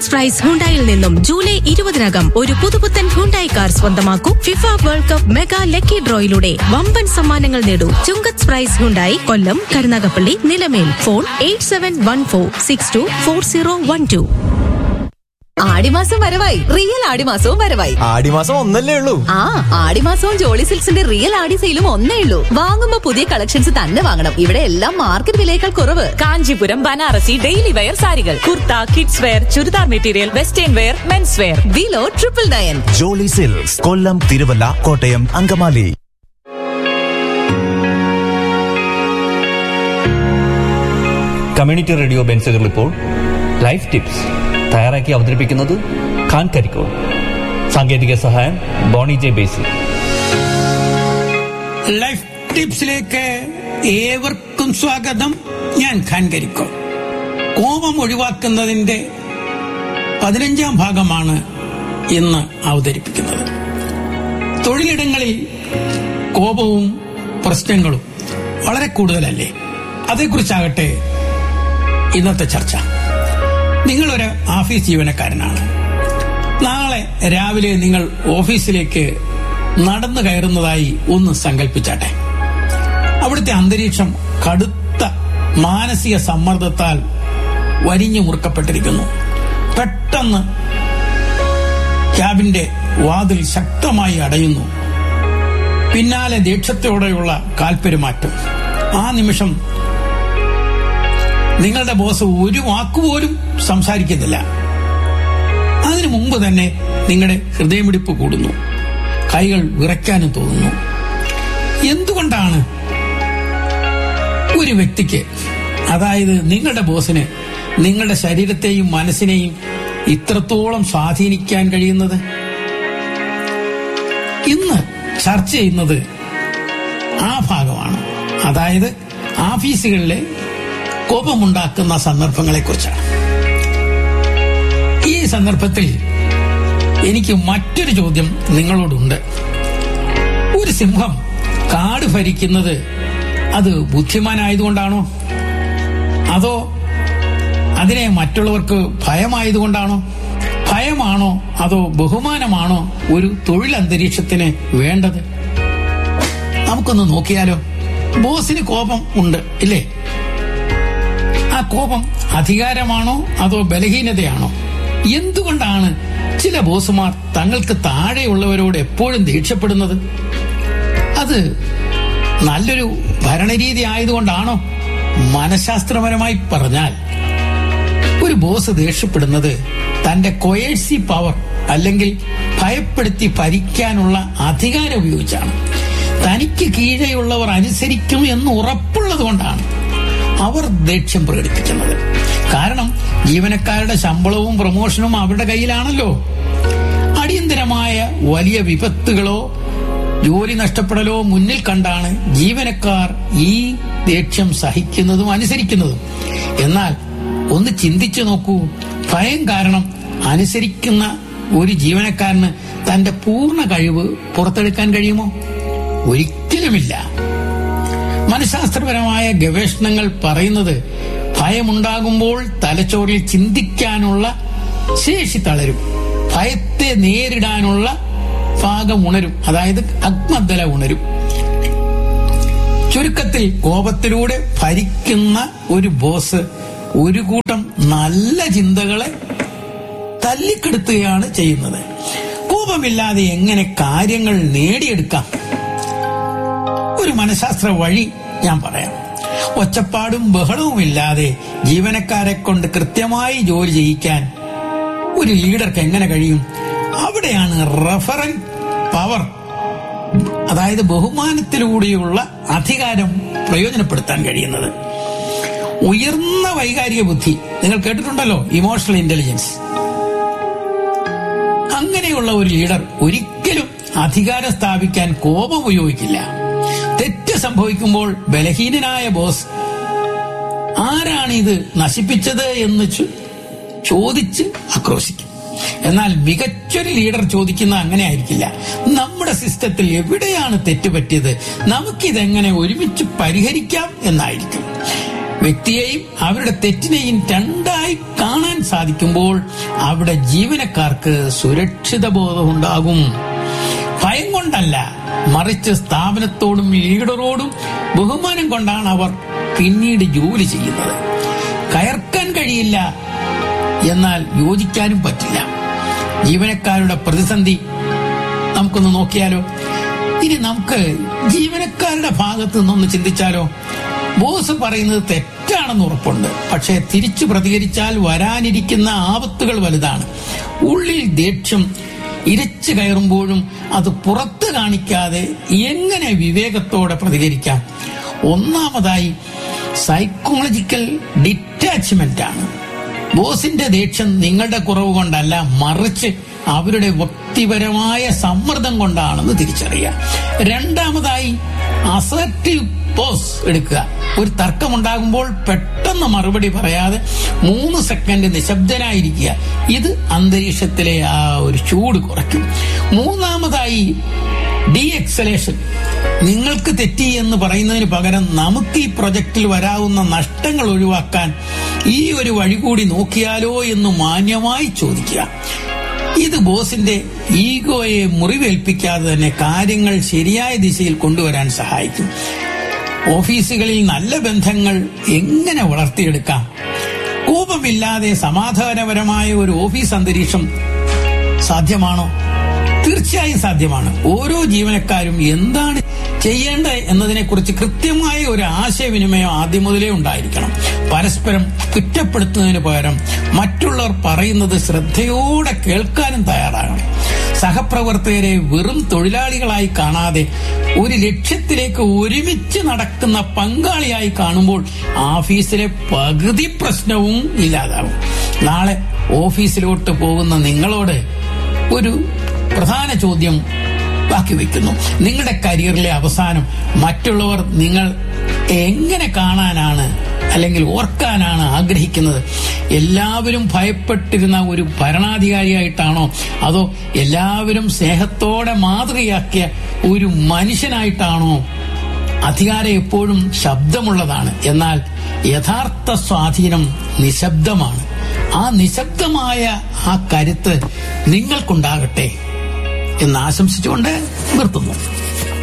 ചുങ്കത്ത് price ഹുണ്ടായിൽ നിന്നും July ഇരുപതിനകം ഒരു പുതുപുത്തൻ ഹുണ്ടായി കാർ സ്വന്തമാക്കൂ FIFA world cup mega lucky ഡ്രോയിലൂടെ വമ്പൻ സമ്മാനങ്ങൾ നേടൂ Chungath prize Hyundai Kollam Karunagappally Nilamel phone eight seven one four six two four zero one two ആടിമാസം വരവായി റിയൽ ആടിമാസവും വരവായി ആടിമാസം ഒന്നല്ലേ ഉള്ളൂ ആ ആടിമാസവും ജോളി സിൽക്സിന്റെ റിയൽ ആടി സെയിലും ഒന്നേ ഉള്ളൂ വാങ്ങുമ്പോ പുതിയ കളക്ഷൻസ് തന്നെ വാങ്ങണം ഇവിടെ എല്ലാം മാർക്കറ്റ് വിലയേക്കാൾ കുറവ് കാഞ്ചീപുരം ബനാറസി ഡെയിലി വെയർ സാരികൾ kurta kids wear churidar material western wear men's wear below triple nine Jolly silks Kollam Thiruvalla Kottayam Angamaly community radio ബെൻസുകൾ ഇപ്പോൾ ലൈഫ് ടിപ്സ് തയ്യാറാക്കി അവതരിപ്പിക്കുന്നത് ഖാൻ കരിക്കോൾ സാങ്കേതിക സഹായം ബോണി ജെ ബേസി ലൈഫ് ടിപ്സിലേക്ക് ഏവർക്കും സ്വാഗതം ഞാൻ ഖാൻ കരിക്കോ കോപം ഒഴിവാക്കുന്നതിന്റെ പതിനഞ്ചാം ഭാഗമാണ് ഇന്ന് അവതരിപ്പിക്കുന്നത് തൊഴിലിടങ്ങളിൽ കോപവും പ്രശ്നങ്ങളും വളരെ കൂടുതലല്ലേ അതേക്കുറിച്ചാകട്ടെ ഇന്നത്തെ ചർച്ച നിങ്ങളൊരു ഓഫീസ് ജീവനക്കാരനാണ് നാളെ രാവിലെ നിങ്ങൾ ഓഫീസിലേക്ക് നടന്നു കയറുന്നതായി ഒന്ന് സങ്കല്പിച്ചാട്ടെ അവിടുത്തെ അന്തരീക്ഷം കടുത്ത മാനസിക സമ്മർദ്ദത്താൽ വരിഞ്ഞു മുറുക്കപ്പെട്ടിരിക്കുന്നു പെട്ടെന്ന് ക്യാബിന്റെ വാതിൽ ശക്തമായി അടയുന്നു പിന്നാലെ ദേഷ്യത്തോടെയുള്ള കാൽപ്പെരുമാറ്റം ആ നിമിഷം നിങ്ങളുടെ ബോസ് ഒരു വാക്കുപോലും സംസാരിക്കുന്നില്ല അതിനു മുമ്പ് തന്നെ നിങ്ങളുടെ ഹൃദയമിടിപ്പ് കൂടുന്നു കൈകൾ വിറയ്ക്കാനും തോന്നുന്നു എന്തുകൊണ്ടാണ് ഒരു വ്യക്തിക്ക് അതായത് നിങ്ങളുടെ ബോസിന് നിങ്ങളുടെ ശരീരത്തെയും മനസ്സിനെയും ഇത്രത്തോളം സ്വാധീനിക്കാൻ കഴിയുന്നത് ഇന്ന് ചർച്ച ചെയ്യുന്നത് ആ ഭാഗമാണ് അതായത് ഓഫീസുകളിലെ കോപമുണ്ടാക്കുന്ന സന്ദർഭങ്ങളെക്കുറിച്ചാണ് ഈ സന്ദർഭത്തിൽ എനിക്ക് മറ്റൊരു ചോദ്യം നിങ്ങളോടുണ്ട് ഒരു സിംഹം കാട് ഭരിക്കുന്നത് അത് ബുദ്ധിമാനായതുകൊണ്ടാണോ അതോ അതിനെ മറ്റുള്ളവർക്ക് ഭയമായതുകൊണ്ടാണോ ഭയമാണോ അതോ ബഹുമാനമാണോ ഒരു തൊഴിൽ അന്തരീക്ഷത്തിന് വേണ്ടത് നമുക്കൊന്ന് നോക്കിയാലോ ബോസിന് കോപം ഉണ്ട് ഇല്ലേ ആ കോപം അധികാരമാണോ അതോ ബലഹീനതയാണോ എന്തുകൊണ്ടാണ് ചില ബോസുമാർ തങ്ങൾക്ക് താഴെയുള്ളവരോട് എപ്പോഴും ദേഷ്യപ്പെടുന്നത് അത് നല്ലൊരു ഭരണരീതി ആയതുകൊണ്ടാണോ മനഃശാസ്ത്രപരമായി പറഞ്ഞാൽ ഒരു ബോസ് ദേഷ്യപ്പെടുന്നത് തന്റെ കൊയേഴ്സി പവർ അല്ലെങ്കിൽ ഭയപ്പെടുത്തി ഭരിക്കാനുള്ള അധികാരം ഉപയോഗിച്ചാണ് തനിക്ക് കീഴെയുള്ളവർ അനുസരിക്കും എന്ന് ഉറപ്പുള്ളത് കൊണ്ടാണ് അവർ ദേഷ്യം പ്രകടിപ്പിക്കുന്നത് കാരണം ജീവനക്കാരുടെ ശമ്പളവും പ്രൊമോഷനും അവരുടെ കയ്യിലാണല്ലോ അടിയന്തരമായ വലിയ വിപത്തുകളോ ജോലി നഷ്ടപ്പെടലോ മുന്നിൽ കണ്ടാണ് ജീവനക്കാർ ഈ ദേഷ്യം സഹിക്കുന്നതും അനുസരിക്കുന്നതും എന്നാൽ ഒന്ന് ചിന്തിച്ചു നോക്കൂ ഭയം കാരണം അനുസരിക്കുന്ന ഒരു ജീവനക്കാരന് തന്റെ പൂർണ്ണ കഴിവ് പുറത്തെടുക്കാൻ കഴിയുമോ ഒരിക്കലുമില്ല മനഃശാസ്ത്രപരമായ ഗവേഷണങ്ങൾ പറയുന്നത് ഭയമുണ്ടാകുമ്പോൾ തലച്ചോറിൽ ചിന്തിക്കാനുള്ള ശേഷി തളരും ഭയത്തെ നേരിടാനുള്ള ഭാഗം ഉണരും അതായത് അഗ്മദ്ദല ഉണരും ചുരുക്കത്തിൽ കോപത്തിലൂടെ ഭരിക്കുന്ന ഒരു ബോസ് ഒരു കൂട്ടം നല്ല ചിന്തകളെ തല്ലിക്കെടുത്തുകയാണ് ചെയ്യുന്നത് കോപമില്ലാതെ എങ്ങനെ കാര്യങ്ങൾ നേടിയെടുക്കാം ഒരു മനഃശാസ്ത്ര വഴി ഞാൻ പറയാം ഒച്ചപ്പാടും ബഹളവുമില്ലാതെ ജീവനക്കാരെ കൊണ്ട് കൃത്യമായി ജോലി ചെയ്യിക്കാൻ ഒരു ലീഡർക്ക് എങ്ങനെ കഴിയും അവിടെയാണ് റഫറൻ പവർ അതായത് ബഹുമാനത്തിലൂടെയുള്ള അധികാരം പ്രയോജനപ്പെടുത്താൻ കഴിയുന്നത് ഉയർന്ന വൈകാരിക ബുദ്ധി നിങ്ങൾ കേട്ടിട്ടുണ്ടല്ലോ ഇമോഷണൽ ഇന്റലിജൻസ് അങ്ങനെയുള്ള ഒരു ലീഡർ ഒരിക്കലും അധികാരം സ്ഥാപിക്കാൻ കോപം ഉപയോഗിക്കില്ല തെറ്റ് സംഭവിക്കുമ്പോൾ ബലഹീനനായ ബോസ് ആരാണ് ഇത് നശിപ്പിച്ചത് എന്ന് ചോ- ചോദിച്ച് ആക്രോശിക്കും എന്നാൽ മികച്ചൊരു ലീഡർ ചോദിക്കുന്ന അങ്ങനെ ആയിരിക്കില്ല നമ്മുടെ സിസ്റ്റത്തിൽ എവിടെയാണ് തെറ്റുപറ്റിയത് നമുക്കിതെങ്ങനെ ഒരുമിച്ച് പരിഹരിക്കാം എന്നായിരിക്കും വ്യക്തിയെയും അവരുടെ തെറ്റിനെയും രണ്ടായി കാണാൻ സാധിക്കുമ്പോൾ അവിടെ ജീവനക്കാർക്ക് സുരക്ഷിത ബോധമുണ്ടാകും ഭയം കൊണ്ടല്ല മറിച്ച് സ്ഥാപനത്തോടും ലീഡറോടും ബഹുമാനം കൊണ്ടാണ് അവർ പിന്നീട് ജോലി ചെയ്യുന്നത് കയർക്കാൻ കഴിയില്ല എന്നാൽ യോജിക്കാനും പറ്റില്ല ജീവനക്കാരുടെ പ്രതിസന്ധി നമുക്കൊന്ന് നോക്കിയാലോ ഇനി നമുക്ക് ജീവനക്കാരുടെ ഭാഗത്ത് നിന്നൊന്ന് ചിന്തിച്ചാലോ ബോസ് പറയുന്നത് തെറ്റാണെന്ന് ഉറപ്പുണ്ട് പക്ഷേ തിരിച്ചു പ്രതികരിച്ചാൽ വരാനിരിക്കുന്ന ആപത്തുകൾ വലുതാണ് ഉള്ളിൽ ദേഷ്യം ഇരച്ചു കയറുമ്പോഴും അത് പുറത്ത് കാണിക്കാതെ എങ്ങനെ വിവേകത്തോടെ പ്രതികരിക്കാം ഒന്നാമതായി സൈക്കോളജിക്കൽ ഡിറ്റാച്ച്മെന്റ് ആണ് ബോസിന്റെ ദേഷ്യം നിങ്ങളുടെ കുറവ് കൊണ്ടല്ല മറിച്ച് അവരുടെ വ്യക്തിപരമായ സമ്മർദ്ദം കൊണ്ടാണെന്ന് തിരിച്ചറിയുക രണ്ടാമതായി അസർട്ടീവ് പോസ് എടുക്കുക ഒരു തർക്കമുണ്ടാകുമ്പോൾ പെട്ടെന്ന് മറുപടി പറയാതെ മൂന്ന് സെക്കൻഡ് നിശബ്ദനായിരിക്കുക ഇത് അന്തരീക്ഷത്തിലെ ആ ഒരു ചൂട് കുറയ്ക്കും മൂന്നാമതായി ഡി എക്സലേഷൻ നിങ്ങൾക്ക് തെറ്റി എന്ന് പറയുന്നതിന് പകരം നമുക്ക് ഈ പ്രൊജക്റ്റിൽ വരാവുന്ന നഷ്ടങ്ങൾ ഒഴിവാക്കാൻ ഈ ഒരു വഴി കൂടി നോക്കിയാലോ എന്ന് മാന്യമായി ചോദിക്കുക ഇത് ബോസിന്റെ ഈഗോയെ മുറിവേൽപ്പിക്കാതെ തന്നെ കാര്യങ്ങൾ ശരിയായ ദിശയിൽ കൊണ്ടുവരാൻ സഹായിക്കും ഓഫീസുകളിൽ നല്ല ബന്ധങ്ങൾ എങ്ങനെ വളർത്തിയെടുക്കാം കോപമില്ലാതെ സമാധാനപരമായ ഒരു ഓഫീസ് അന്തരീക്ഷം സാധ്യമാണോ തീർച്ചയായും സാധ്യമാണ് ഓരോ ജീവനക്കാരും എന്താണ് ചെയ്യേണ്ടത് എന്നതിനെക്കുറിച്ച് കൃത്യമായ ഒരു ആശയവിനിമയം ആദ്യം മുതലേ ഉണ്ടായിരിക്കണം പരസ്പരം കുറ്റപ്പെടുത്തുന്നതിന് പകരം മറ്റുള്ളവർ പറയുന്നത് ശ്രദ്ധയോടെ കേൾക്കാനും തയ്യാറാകണം സഹപ്രവർത്തകരെ വെറും തൊഴിലാളികളായി കാണാതെ ഒരു ലക്ഷ്യത്തിലേക്ക് ഒരുമിച്ച് നടക്കുന്ന പങ്കാളിയായി കാണുമ്പോൾ ഓഫീസിലെ പകുതി പ്രശ്നവും ഇല്ലാതാവും നാളെ ഓഫീസിലോട്ട് പോകുന്ന നിങ്ങളോട് ഒരു പ്രധാന ചോദ്യം ബാക്കി വെക്കുന്നു നിങ്ങളുടെ കരിയറിലെ അവസാനം മറ്റുള്ളവർ നിങ്ങൾ എങ്ങനെ കാണാനാണ് അല്ലെങ്കിൽ ഓർക്കാനാണ് ആഗ്രഹിക്കുന്നത് എല്ലാവരും ഭയപ്പെട്ടിരുന്ന ഒരു ഭരണാധികാരിയായിട്ടാണോ അതോ എല്ലാവരും സ്നേഹത്തോടെ മാതൃകയാക്കിയ ഒരു മനുഷ്യനായിട്ടാണോ അധികാരം എപ്പോഴും ശബ്ദമുള്ളതാണ് എന്നാൽ യഥാർത്ഥ സ്വാധീനം നിശബ്ദമാണ് ആ നിശബ്ദമായ ആ കരുത്ത് നിങ്ങൾക്കുണ്ടാകട്ടെ എന്ന് ആശംസിച്ചുകൊണ്ട് നിർത്തുന്നു